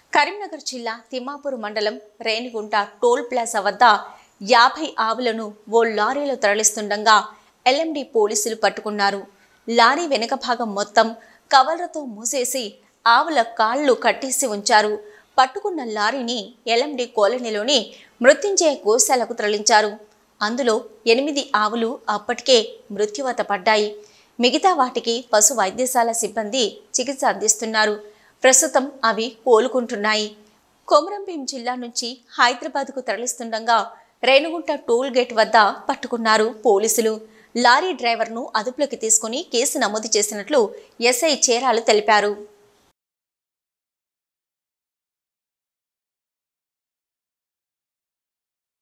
కరీంనగర్ జిల్లా తిమ్మాపూర్ మండలం Renigunta toll plaza వద్ద యాభై ఆవులను ఓ లారీలో తరలిస్తుండగా ఎల్ఎండి పోలీసులు పట్టుకున్నారు లారీ వెనుక భాగం మొత్తం కవర్లతో మూసేసి ఆవుల కాళ్ళు కట్టేసి ఉంచారు పట్టుకున్న లారీని ఎల్ఎండి కాలనీలోని మృత్యుంజయ గోశాలకు తరలించారు అందులో ఎనిమిది ఆవులు అప్పటికే మృత్యువత పడ్డాయి మిగతా వాటికి పశు వైద్యశాల సిబ్బంది చికిత్స అందిస్తున్నారు ప్రస్తుతం అవి కోలుకుంటున్నాయి కొమరంభీం జిల్లా నుంచి హైదరాబాద్కు తరలిస్తుండగా రేణుగుంట టోల్ గేట్ వద్ద పట్టుకున్నారు పోలీసులు లారీ డ్రైవర్ను అదుపులోకి తీసుకుని కేసు నమోదు చేసినట్లు ఎస్ఐ చేరాలు తెలిపారు